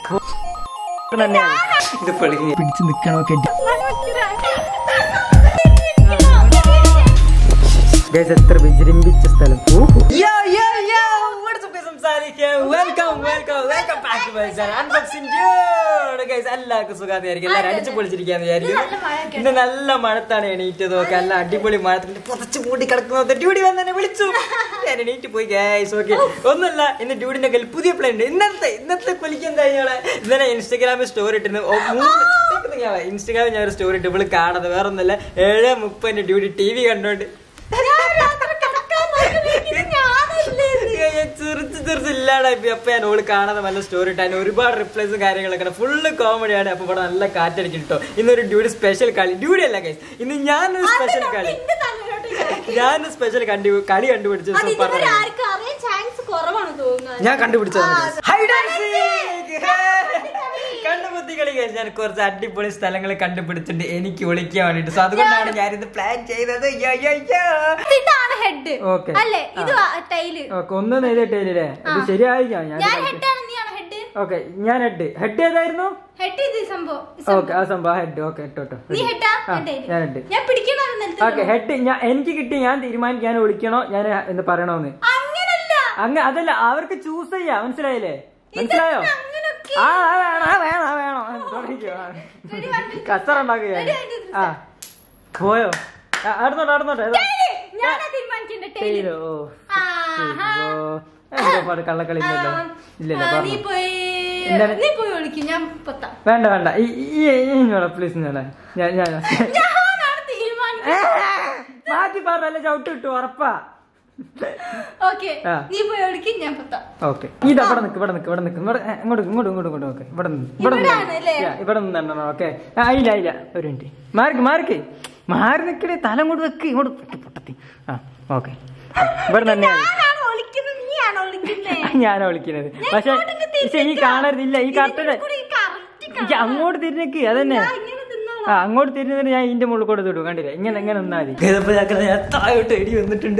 ഇത് പൊളിഞ്ഞ് പിടിച്ച് നിക്കണമൊക്കെ ഗൈസ് എത്ര വിജൃംഭിച്ച സ്ഥലം welcome welcome welcome back to my channel unboxing guys എല്ലാവർക്കും സുഖാന്ന് എല്ലാവരും അടിച്ചു പൊളിച്ചിരിക്കാന്ന് വിചാരിക്കും ഇന്ന് നല്ല മഴത്താണ് എണീറ്റത് നോക്കെ നല്ല അടിപൊളി മഴത്തിന്റെ പുതച്ച് മൂടി കിടക്കുന്നത് ഡ്യൂട്ടി വന്ന് എന്നെ വിളിച്ചു ഞാൻ എണീറ്റ് പോയി ഗൈസ് ഓക്കെ ഒന്നുമില്ല ഇന്ന് ഡ്യൂഡിന്റെ കയ്യിൽ പുതിയ പ്ലാൻ ഉണ്ട് ഇന്നത്തെ ഇന്നത്തെ പൊലിക്ക് എന്താ ഞങ്ങളെ ഇന്നലെ ഇൻസ്റ്റാഗ്രാമിൽ സ്റ്റോറി ഇട്ടിരുന്നു ഓ, മൂന്ന് ഇൻസ്റ്റാഗ്രാമിൽ ഞാൻ ഒരു സ്റ്റോറി ഇട്ട് ഇവള് കാണുന്നത് വേറെ ഒന്നല്ല ഏഴ് മുപ്പതിന് ഡ്യൂട്ടി ടി വി കണ്ടോണ്ട് ചിറിച്ച് ചിറിച്ച് ഇല്ലാടായി അപ്പൊ ഞാൻ ഓള് കാണാതെ നല്ല സ്റ്റോറി ഇട്ട് അതിന് ഒരുപാട് റിപ്ലൈസും കാര്യങ്ങളൊക്കെ ഫുള്ള് കോമഡിയാണ് അപ്പൊ ഇവിടെ നല്ല കാറ്റടിക്കും കേട്ടോ ഇന്നൊരു ഡ്യൂടി സ്പെഷ്യൽ കളി ഡ്യൂടി അല്ല ഗൈസ് ഇന്ന് ഞാനൊരു സ്പെഷ്യൽ കളി ഞാനൊരു സ്പെഷ്യൽ കണ്ടു കളി കണ്ടുപിടിച്ചത് സൂപ്പർ ചാൻസ് കുറവാണ് തോന്നുന്നത് ഞാൻ കണ്ടുപിടിച്ചതാണ് guys. Hide and seek. കണ്ടുപിടി കളി guys. ഞാൻ കുറച്ച് അടിപൊളി സ്ഥലങ്ങൾ കണ്ടുപിടിച്ചിട്ടുണ്ട് എനിക്ക് ഒളിക്കാൻ വേണ്ടിട്ട് സോ അതുകൊണ്ടാണ് ഞാനിത് പ്ലാൻ ചെയ്തത് യ്യോ, യ്യോ, യ്യോ. ഇതാണ് ഹെഡ് Okay. അല്ലേ ഇത് ടൈല് ഓക്കെ ഒന്നും എഴുതിയിട്ടേ ഇത് ശരിയായിരിക്കാം ഞാൻ ഞാൻ ഹെഡാണ് നീയാണ് ഹെഡ് ഓക്കെ ഞാൻ ഹെഡ് ഹെഡ് ഏതായിരുന്നു ഹെഡ് ഇത് സംഭവം ഈ ഓക്കെ ആ സംഭവം ഹെഡ് ഓക്കെ ഇട്ടോ ഇട്ടോ നീ ഹെഡാ ആ, ഹെഡ് ഞാൻ ഹെഡ് ഞാൻ പിടിക്കണമായിരുന്നു നിലത്ത് ഓക്കെ ഹെഡ് ഞാൻ എനിക്ക് കിട്ടി ഞാൻ തീരുമാനിക്കും ഞാൻ വിളിക്കണോ ഞാൻ എന്ത് പറയണോന്ന് അങ്ങനല്ല അങ്ങ അതല്ല അവർക്ക് ചൂസ് ചെയ്യാ മനസ്സിലായില്ലേ മനസ്സിലായോ അങ്ങനൊക്കെ ആ ആ, വേണം ആ, വേണം ആ, വേണം ആ, തുടങ്ങിക്കോ, ആ. കച്ചറ ഉണ്ടാക്കുക ആ പോയോ ആ, അടുന്നോട്ടെ അടുന്നോട്ടെ ഏതാ? ഞാനാ തീരുമാനിക്കണ്ടേ ടൈല് ടൈലോ ഓ ആഹാ. ഓ ഒരുപാട് കള്ളക്കളി ഇല്ലല്ലോ ഇല്ലല്ലോ ആ, നീ പറഞ്ഞു പോയി എന്താണ്? നീ പോയി വിളിക്കും ഞാൻ പൊത്താം വേണ്ട വേണ്ട ഈ ഈ ഇഞ്ഞോളെ പ്ലീസ് ഇഞ്ഞോളെ ഞാൻ ഞാൻ ഞാനാണ് തീരുമാനിക്കുന്നത് മാറ്റി പറഞ്ഞല്ലേ ചവിട്ട് കിട്ടു ഉറപ്പാ ഓക്കെ ആ. നീ പോയി വിളിക്കും ഞാൻ പൊത്താം ഓക്കെ ഇത് ഇവിടെ നിക്ക് ഇവിടെ നിക്ക് ഇവിടെ നിക്ക് ഇവിടെ ഏ, ഇങ്ങോട്ട് ഇങ്ങോട്ട് ഇങ്ങോട്ട് ഇങ്ങോട്ട് ഓക്കെ ഇവിടെ നിന്ന് ഇവിടെ നിന്ന് ഇവിടാണ് അല്ലേ? Yeah, ഇവിടെ നിന്ന് ഓക്കെ ആ ഇല്ല ഇല്ല ഒരു മിനിറ്റ് മാർക്ക് മാർക്ക് മാറി നിക്കടേ തല ഇങ്ങോട്ട് വെക്ക് ഇങ്ങോട്ട് വെക്ക് പൊട്ടത്തി ആ ഓക്കെ ഇവിടെ തന്നെയാണ് ഞാനാണ് വിളിക്കുന്നത് നീയാണോ വിളിക്കുന്നത് ഞാനാ വിളിക്കുന്നത് പക്ഷെ പക്ഷെ ഈ കാണരുതില്ല ഈ കറക്റ്റ് കറക്റ്റ് ഈ അങ്ങോട്ട് തിരിഞ്ഞേക്ക് അതന്നെ ഇങ്ങനെ തിന്നോളാം ആ അങ്ങോട്ട് തിരിഞ്ഞതിന് ഞാൻ ഇതിന്റെ മുകളിൽ കൂടെ തൊടു കണ്ടില്ല ഇങ്ങനെ ഇങ്ങനെ നിന്നാ മതി ഞാൻ താഴോട്ട് എടി വന്നിട്ടുണ്ട്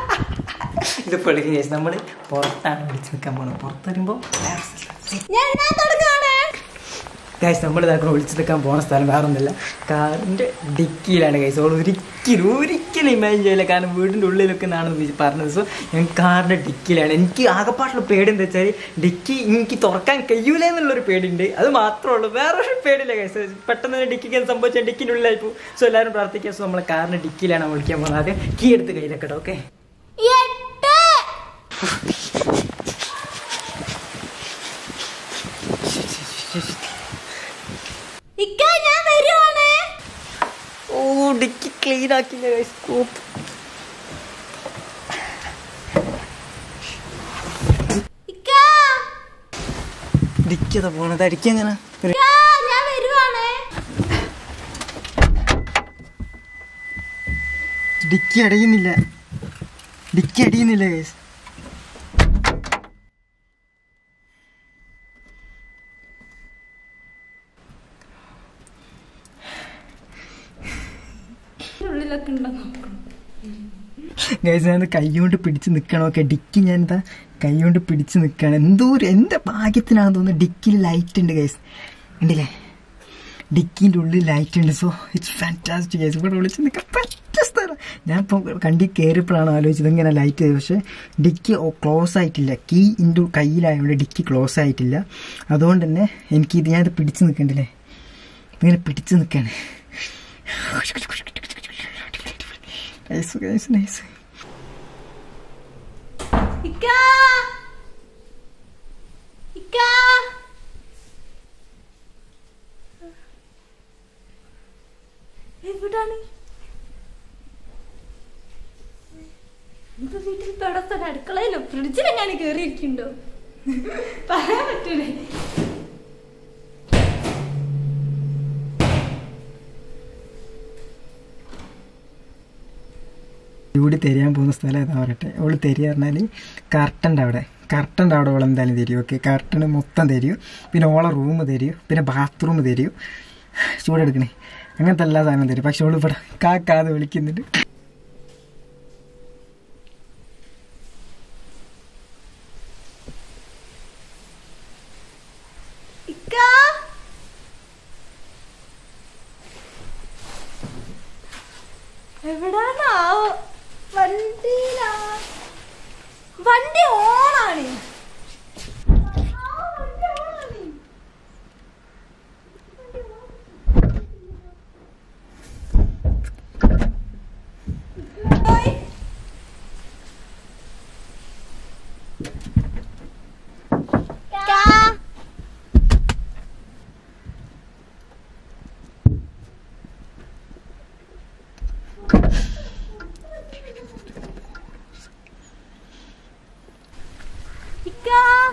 ഇത് പൊളിക്കും ചേച്ചി നമ്മള് പുറത്താണ് വിളിച്ച് നിൽക്കാൻ പോണത് പുറത്ത് വരുമ്പോ ഞാൻ ഞാൻ തുടങ്ങാണ് ഗൈസ് നമ്മൾ ഇതാക്കണം വിളിച്ച് നിൽക്കാൻ പോണ സ്ഥലം വേറെ ഒന്നുമില്ല കാറിന്റെ ഡിക്കിയിലാണ് ഗൈസ് അവൾ ഒരിക്കലും ഒരിക്കലും ഇമാജിൻ ചെയ്യില്ല കാരണം വീടിന്റെ ഉള്ളിലൊക്കെ എന്നാണ് വിചാ- പറഞ്ഞത് സോ ഞാൻ കാറിന്റെ ഡിക്കിയിലാണ് എനിക്ക് ആകെപ്പാട്ടുള്ള പേടി എന്താ വെച്ചാൽ ഡിക്കി എനിക്ക് തുറക്കാൻ കഴിയൂല എന്നുള്ളൊരു പേടിയുണ്ട് അത് മാത്രമേ ഉള്ളൂ വേറൊരു പേടിയില്ല ഗൈസ് പെട്ടെന്ന് തന്നെ ഡിക്കിക്ക് സംഭവിച്ചാൽ ഡിക്കിൻ്റെ ഉള്ളിലായി പോകും സോ എല്ലാവരും പ്രാർത്ഥിക്കുക സോ നമ്മളെ കാറിന്റെ ഡിക്കിയിലാണ് വിളിക്കാൻ പോകുന്നത് ആദ്യം കീ എടുത്ത് കയ്യിലെക്കട്ടോ ഓക്കെ എട്ട് ഇക്ക ഞാൻ വരുവാണ് ഓ ഡിക്കി ക്ലീൻ ആക്കില്ല ഗൈസ് സ്കൂപ്പ് ഇക്ക ഡിക്കി അതാ പോണത് അടിക്കി എങ്ങനെ ഇക്ക, ഞാൻ വരുവാണ് ഡിക്കി അടയുന്നില്ല ഡിക്കി അടിയുന്നില്ല ഗൈസ് ഉള്ളിലൊക്കെ ഉണ്ടോ നോക്കണം ഗൈസ് ഞാൻ കൈ കൊണ്ട് പിടിച്ച് നിൽക്കണം ഓക്കെ ഡിക്കി ഞാൻ എന്താ കൈ കൊണ്ട് പിടിച്ച് നിൽക്കുകയാണ് എന്തോ ഒരു എൻ്റെ ഭാഗ്യത്തിനാണെന്ന് തോന്നുന്നു ഡിക്കിയിൽ ലൈറ്റ് ഉണ്ട് ഗൈസ് ഉണ്ടല്ലേ ഡിക്കിൻ്റെ ഉള്ളിൽ ലൈറ്റ് ഉണ്ട് സോ ഇറ്റ്സ് ഫാൻറ്റാസ്റ്റിക് ഗൈസ് ഇവിടെ വിളിച്ച് നിൽക്കാൻ പറ്റിയ സ്ഥലം ഞാൻ ഇപ്പോൾ കണ്ടി കയറിയപ്പോഴാണ് ആലോചിച്ചത് ഇങ്ങനെ ലൈറ്റ് ചെയ്തത് പക്ഷേ ഡിക്കി ക്ലോസ് ആയിട്ടില്ല കീ ഇൻ്റെ കയ്യിലായതുകൊണ്ട് ഡിക്കി ക്ലോസ് ആയിട്ടില്ല അതുകൊണ്ട് തന്നെ എനിക്കിത് ഞാനിത് പിടിച്ച് നിൽക്കണ്ടല്ലേ ഇങ്ങനെ പിടിച്ച് നിൽക്കുകയാണ് നൈസ് നൈസ് നൈസ് ഇക്ക ഇക്ക എവിടാണ് ഇപ്പൊ വീട്ടിൽ തുടസ്ഥാൻ അടുക്കളയിലോ ഫ്രിഡ്ജിലെങ്ങാനും കേറിയിരിക്കുന്നുണ്ടോ പറയാൻ പറ്റൂലേ ഇവിടെ തെരിയാൻ പോകുന്ന സ്ഥലം ഏതാ പറയട്ടെ അവള് തെരി പറഞ്ഞാൽ കർട്ടൻ്റെ അവിടെ കർട്ടൻ്റെ അവിടെ അവൾ എന്തായാലും തരും ഓക്കെ കർട്ടന് മൊത്തം തരും പിന്നെ ഓളെ റൂം തരും പിന്നെ ബാത്റൂം തരും ചൂടെടുക്കണേ അങ്ങനത്തെ എല്ലാ സാധനവും തരും പക്ഷെ അവള് ഇവിടെ കാക്കാതെ വിളിക്കുന്നുണ്ട് ഇക്ക എവിടാണാവോ വണ്ടിയിലാ വണ്ടി ഓണാണ് ആ, വണ്ടി ഓണാണ്. ഓയ്. കാ. ഇക്ക.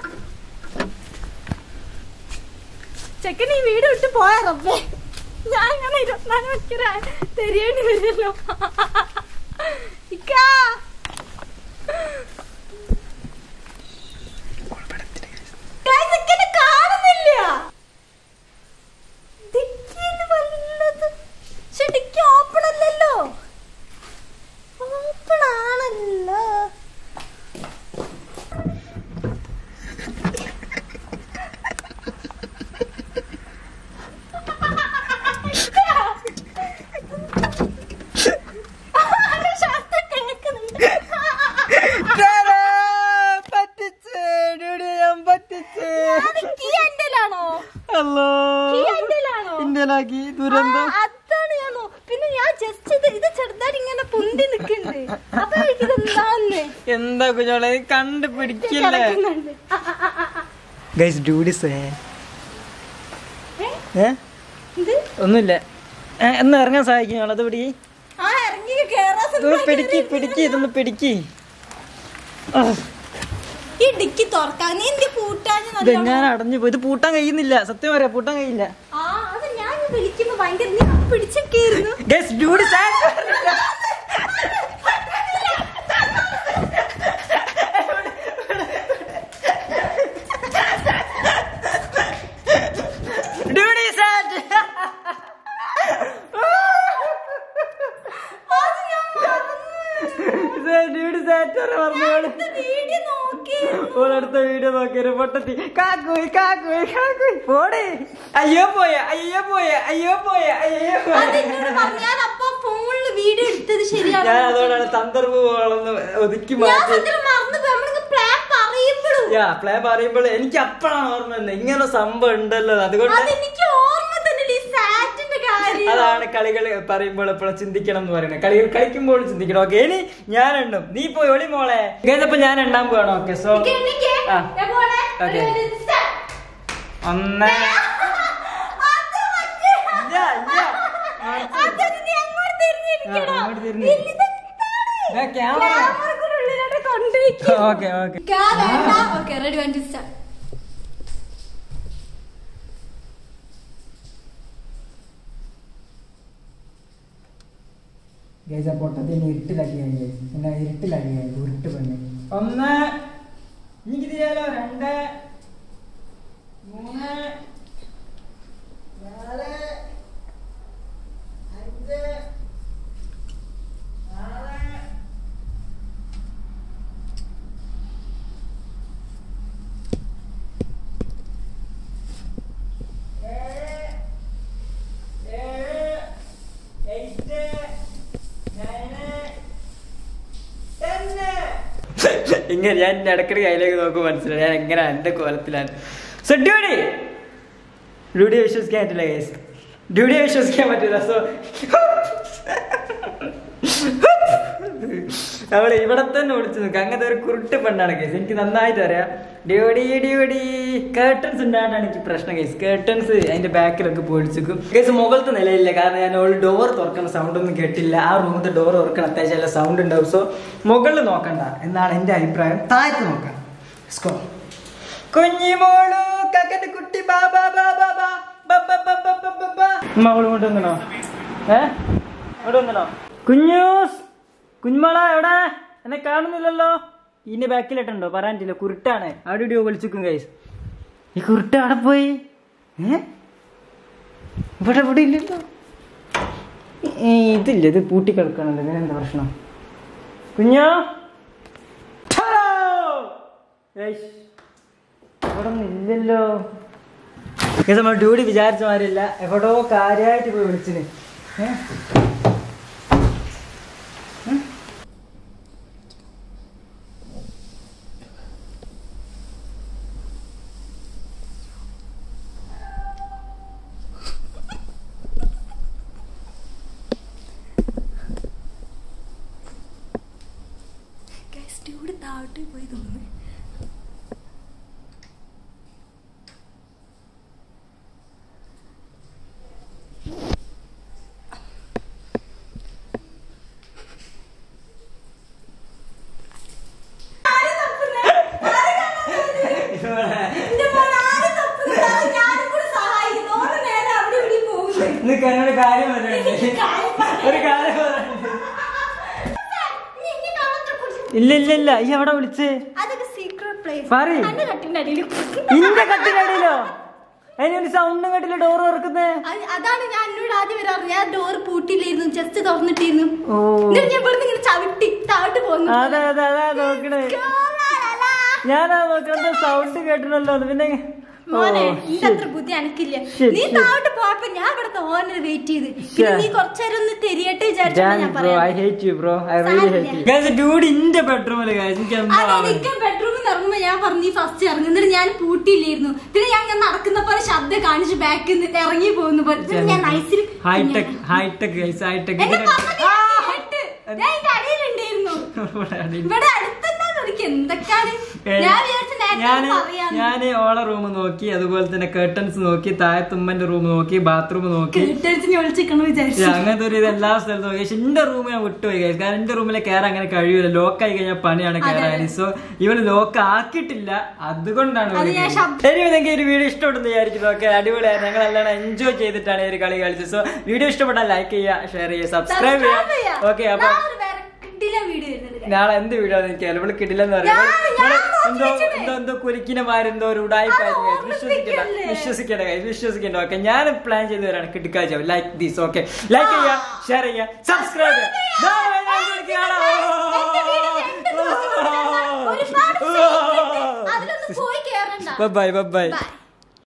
ചെക്കൻ ഈ വീട് വിട്ട് പോയ റബ്ബേ ഞാൻ അങ്ങനെ ഇരുപത്തിനാല് മണിക്കൂർ തെരിയേണ്ടി വരുമല്ലോ ഇക്ക Guys, ഇക്കനെ കാണുന്നില്ല ഡിക്കിയിൽ വല്ലത് പക്ഷെ ഡിക്കി ഓപ്പൺ അല്ലല്ലോ ഓപ്പൺ ആണല്ലോ ആരുടെ ശബ്ദം കേൾക്കുന്നുണ്ട്? ടാടാ! പറ്റിച്ച് ഡ്യൂഡി ഞാൻ പറ്റിച്ച് അത് key എന്റേലാണോ? അല്ലോ key എന്റേലാണോ? ഇന്ത്യയിലാക്കി ദുരന്തം ആ, അതാണ് ഞാൻ നോ- പിന്നെ ഞാൻ ജസ്റ്റ് ഇത് ഇത് ചെറുതായിട്ട് ഇങ്ങനെ പൊന്തി നിക്കുന്നുണ്ട് അപ്പൊ ഇത് എന്താന്ന് എന്താ കുഞ്ഞോളെ കണ്ടുപിടിക്കില്ലേ കിടക്കുന്നുണ്ട് ആ, ആ, ആ, ആ, ആ. ഗൈസ് ഡ്യൂഡിസ് ഏ? ഏ ഇത് ഒന്നുമില്ല ഏ, എന്ന് ഇറങ്ങാൻ സഹായിക്കും അത് പിടി ആ ഇറങ്ങി കേറാൻ ഇത് ശ്രമിക്കാൻ പിടിക്ക് കേറി. പിടിക്ക് ഇതൊന്ന് പിടിക്ക് ആ, ഈ ഡിക്കി തുറക്കാൻ നീ എന്ത് പൂട്ടാഞ്ഞ് ഇത് നല്ലോണം? ഞാൻ അടഞ്ഞു പോയി ഇത് പൂട്ടാൻ കഴിയുന്നില്ല സത്യം പറയാ പൂട്ടാൻ കഴിയില്ല ആ അത് ഞാൻ ഈ വിളിക്കുമ്പോ ഭയങ്കര നീ പിടിച്ചൊക്കെയായിരുന്നു ഗൈസ് ഡ്യൂഡിസ് ഡ്യൂഡിസ് അത് ഞാൻ മറന്നു. ഡ്യൂഡിസ് പറഞ്ഞോളൂ ഇത് വീഡിയോ നോക്കി ഓളടുത്ത വീഡിയോ നോക്കിയൊരു പൊട്ടത്തി കാക്കുയി കാക്കുയി കാക്കുയി പോടെ അയ്യോ പോയ അയ്യോ പോയ അയ്യോ പോയ അയ്യോ പോയ അതെന്നോട് പറഞ്ഞു ഞാൻ അപ്പൊ ഫോണില് വീഡിയോ എടുത്തത് ശരിയാണ് ഞാൻ അതോടാണ് സന്ദർഭങ്ങളൊന്ന് ഒതുക്കി ഞാൻ മാറ്റി സത്യം മറന്നു പോയി നമ്മളിങ്ങ് പ്ലാൻ പറയുമ്പോഴും യാ പ്ലേ പറയുമ്പോൾ എനിക്ക് അപ്പഴാണ് ഓർമ്മ വന്നത് ഇങ്ങനെ സംഭവം ഉണ്ടല്ലോ അതുകൊണ്ട് അതെനിക്ക് ഓർമ്മ തന്നെ ഈ സാറ്റിന്റെ കാര്യം അതാണ് കളികൾ പറയുമ്പോൾ എപ്പോഴും ചിന്തിക്കണം എന്ന് പറയുന്നത് കളികൾ കളിക്കുമ്പോൾ ചിന്തിക്കണം ഓക്കെ ഇനി ഞാൻ എണ്ണും നീ പോയി ഒളി മോളെ ഇതപ്പോ ഞാൻ എണ്ണാൻ പോകണം ഓക്കെ സോ നിക്ക് നിക്ക്. ആ. ഞാൻ പോണേ. ഓക്കേ. ഒരു minute. Start. ഒന്ന് അത് മറ്റേ. ഇല്ല, ഇല്ല. അതൊന്ന് നീ അങ്ങോട്ട് തിരിഞ്ഞിരിക്കണോ? ആ, അങ്ങോട്ട് തിരിഞ്ഞ്. ഇല്ലിതെന്താണ്? ദേ, camera. ക്യാമറക്കുടെ ഉള്ളിലോട്ട് കൊണ്ടുപോയിക്ക്. ഓക്കെ ഓക്കെ കാ വേണ്ട. Okay, ready, one, two, start. Guys ആ പൊട്ടത്തിന് ഇരുട്ടിലാക്കി ഞാൻ ഗൈസ് എന്നാ ഇരുട്ടിലാക്കി ഞാൻ ഉരുട്ട് പെണ്ണ് ഒന്ന് എനിക്ക് തിരിയാലോ രണ്ട് മൂന്ന് നാല് അഞ്ച് ആറ് ഏഴ് ഏഴ് എയ്റ്റ് ഇങ്ങനെ ഞാൻ എന്റെ ഇടയ്ക്കിടെ കയ്യിലേക്ക് നോക്കുമ്പോൾ മനസ്സിലായി ഞാൻ എങ്ങനെ എന്റെ കോലത്തിലാണ് സോ ഡ്യൂഡി ഡ്യൂഡിയെ വിശ്വസിക്കാൻ പറ്റില്ല കേസ് ഡ്യൂഡിയെ വിശ്വസിക്കാൻ പറ്റില്ല സോ അവള് ഇവിടെ തന്നെ വിളിച്ചു നിൽക്കുക അങ്ങനത്തെ ഒരു കുരുട്ട് പെണ്ണാണ് കേസ് എനിക്ക് നന്നായിട്ട് അറിയാം ഡ്യൂഡി ഡ്യൂഡി കേർട്ടൻസ് ഉണ്ടായിട്ടാണ് എനിക്ക് പ്രശ്നം കേസ് കേർട്ടൻസ് അതിന്റെ ബാക്കിലൊക്കെ പൊളിച്ചിക്കും കേസ് മുകളിലത്തെ നിലയില്ല കാരണം ഞാൻ ഓൾ ഡോർ തുറക്കുന്ന സൗണ്ട് ഒന്നും കേട്ടില്ല ആ റൂമിന്റെ ഡോർ തുറക്കണം അത്യാവശ്യം നല്ല സൗണ്ട് ഉണ്ടാവും സോ മുകളിൽ നോക്കണ്ട എന്നാണ് എന്റെ അഭിപ്രായം താഴത്ത് നോക്കാം Let's go. കുഞ്ഞിമോളു കക്കന്റെ കുട്ടി ബാ ബാ ബാ ബാ ബാ ബാ ബാ ബാ ബാ ബാ ബാ ബാ. ഉമ്മ അവള് ഇങ്ങോട്ട് വന്നോ ഏ ഇങ്ങോട്ട് വന്നോ കുഞ്ഞൂസ് കുഞ്ഞുമോള എവിടെ എന്നെ കാണുന്നില്ലല്ലോ ഇതിന്റെ ബാക്കിലിട്ടുണ്ടോ പറയാൻ പറ്റില്ല കുരുട്ടാണ് അവിടെ ഇടിയോ വിളിച്ചിക്കും കൈസ് ഈ കുരുട്ട് അവിടെ പോയി ഏ ഇവിടെ ഇവിടെ ഇല്ലല്ലോ ഏ, ഇതില്ല ഇത് പൂട്ടി കിടക്കണല്ലോ ഇതിനെന്താ പ്രശ്നം കുഞ്ഞോ ഠാ! ഏയ്, ഇവിടെ ഒന്നും ഇല്ലല്ലോ ഇത് നമ്മൾ ഡ്യൂട്ടി വിചാരിച്ച മാതിരില്ല എവിടോ കാര്യമായിട്ട് പോയി വിളിച്ചിന് ഏ? ഡ്യൂഡ് താഴോട്ട് പോയി തോന്നുന്നു നിനക്ക് എന്നോട് കാര്യം പറയാനുണ്ട് ഒരു കാര്യം പറയാനുണ്ട് ഇല്ല ഇല്ല ഇല്ല ഈ എവിടെ വിളിച്ചേ അതൊക്കെ സീക്രട്ട് പ്ലേസ് പറയ്. എന്റെ കട്ടിന്റെ അടിയിൽ ഇന്റെ കട്ടിലടിയിലോ അതിനൊരു സൗണ്ടും കട്ടില്ല ഡോർ തുറക്കുന്നേ അത് അതാണ് ഞാൻ എന്നോട് ആദ്യം വരാറ് ഞാൻ ഡോർ പൂട്ടിയില്ലായിരുന്നു ജസ്റ്റ് തുറന്നിട്ടിരുന്നു ഓ എന്നിട്ട് ഞാൻ ഇവിടുന്ന് ഇങ്ങനെ ചവിട്ടി താഴോട്ട് പോകുന്നു അതെ അതെ അതാ നോക്കണേ ഞാനാ നോക്കണത് സൗണ്ട് കേട്ടണല്ലോ പിന്നെ ഓ, മോനെ shit. നിന്റെ അത്ര ബുദ്ധി എനിക്കില്ല Shit, നീ shit. താഴോട്ട് പോയപ്പോ ഞാൻ ഇവിടെ തോന്നൽ വെയിറ്റ് ചെയ്ത് പിന്നെ നീ കുറച്ചേരം ഒന്ന് തെരിയട്ടെ വിചാരിച്ചാ ഞാൻ ബ്രോ ഐ പറയാം hate you bro I really hate you guys dude ഇന്റെ ബെഡ്റൂമിൽ ഗൈസ് എനിക്ക് എന്തോ അതെ ആവുന്നു. എനിക്ക് ബെഡ്റൂമിൽ ഇറങ്ങുമ്പോ ഞാൻ പറഞ്ഞു ഫസ്റ്റ് ഇറങ്ങും എന്നിട്ട് ഞാൻ പൂട്ടിയില്ലായിരുന്നു പിന്നെ ഞാൻ ഇങ്ങനെ നടക്കുന്ന പോലെ ശബ്ദം കാണിച്ച് ബാക്കിൽ നിന്ന് ഇറങ്ങി പോകുന്ന പോലെ എന്നിട്ട് ഞാൻ നൈസിൽ ഹൈടെക് ഹൈടെക് ഗൈസ് ഹൈടെക് എന്നെ പറഞ്ഞത് ഞാൻ കേട്ട്. ഞാൻ ഇതിന്റെ അടിയിലുണ്ടായിരുന്നു ഇവിടെ അടുത്തന്നെ എനിക്ക് എന്തൊക്കെയാണ് ഞാൻ വിചാരിച്ച നേരത്തെ ഞാന് പറയാന്ന് ഞാന് ഓളെ റൂം നോക്കി അതുപോലെ തന്നെ കേർട്ടൻസ് നോക്കി താഴത്തുമ്മന്റെ റൂം നോക്കി ബാത്റൂം നോക്കി കേട്ടടിച്ച് വിളിച്ചിരിക്കണം വിചാരിച്ചു പക്ഷെ അങ്ങനത്തെ ഒരു ഇത് എല്ലാ സ്ഥലത്തും നോക്കി പക്ഷെ എന്റെ റൂം ഞാൻ വിട്ടുപോയി guys. കാരണം എന്റെ റൂമിലെ കയറാൻ അങ്ങനെ കഴിയൂല ലോക്കായി കഴിഞ്ഞാൽ പണിയാണ് കയറാൻ സോ ഇവന് ലോക്ക് ആക്കിയിട്ടില്ല അതുകൊണ്ടാണ് അത് ഞാൻ ശബ്ദം- ശരി നിങ്ങൾക്ക് ഈ ഒരു വീഡിയോ ഇഷ്ടപ്പെട്ടെന്ന് വിചാരിക്കുന്നു ഓക്കെ അടിപൊളിയായി ഞങ്ങൾ നല്ലോണം എൻജോയ് ചെയ്തിട്ടാണ് ഈ ഒരു കളി കളിച്ചത് സോ വീഡിയോ ഇഷ്ടപ്പെട്ടാൽ ലൈക്ക് ചെയ്യുക ഷെയർ ചെയ്യുക സബ്സ്ക്രൈബ് ചെയ്യുക ഓക്കെ അപ്പൊ വീഡിയോ വരുന്നുണ്ട് നാളെ എന്ത് വീഡിയോ എനിക്ക് ഇവിടെ കിട്ടില്ലെന്ന് പറയും ഞാൻ- ഞാൻ ഇവള് നോക്കി എന്തോ വെച്ചിട്ട്. എന്തോ എന്തോ കുരിക്കിനമാരെന്തോ ഒരു ഉടായ്പായിരുന്നു അത് വിശ്വസിക്കണ്ട ഓർമ്മിപ്പിക്കല്ലേ? വിശ്വസിക്കണ്ട guys, വിശ്വസിക്കണ്ട ഓക്കെ ഞാൻ പ്ലാൻ ചെയ്ത് വരാണ് കിട്ടിക്കാഴ്ച ലൈക്ക് ദീസ് ഓക്കെ ലൈക്ക് ചെയ്യുക ഷെയർ ചെയ്യുക സബ്സ്ക്രൈബ് ഒരുപാട് അതിലൊന്നും പോയി കേറണ്ട ബൈ ബൈ ബൈ Bye.